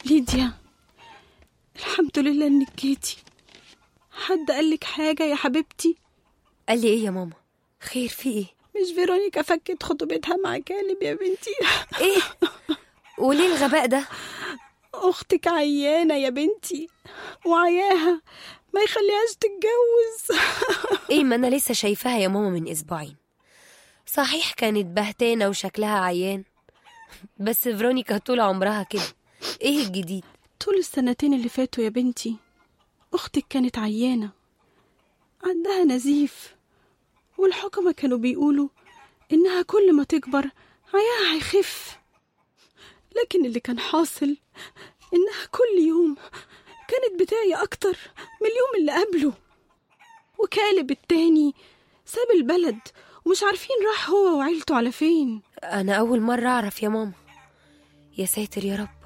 ليديا الحمد لله انك جيتي حد قالك حاجة يا حبيبتي قال لي ايه يا ماما خير في ايه مش فيرونيكا فكت خطوبتها مع كالب يا بنتي ايه وليه الغباء ده اختك عيانة يا بنتي وعياها ما يخليهاش تتجوز ايه ما انا لسه شايفاها يا ماما من اسبوعين صحيح كانت بهتانة وشكلها عيان بس فيرونيكا طول عمرها كده ايه الجديد طول السنتين اللي فاتوا يا بنتي اختك كانت عيانة عندها نزيف والحكمة كانوا بيقولوا إنها كل ما تكبر عياها هيخف لكن اللي كان حاصل إنها كل يوم كانت بتعي أكتر من اليوم اللي قبله وكالب التاني ساب البلد ومش عارفين راح هو وعيلته على فين انا اول مرة اعرف يا ماما يا ساتر يا رب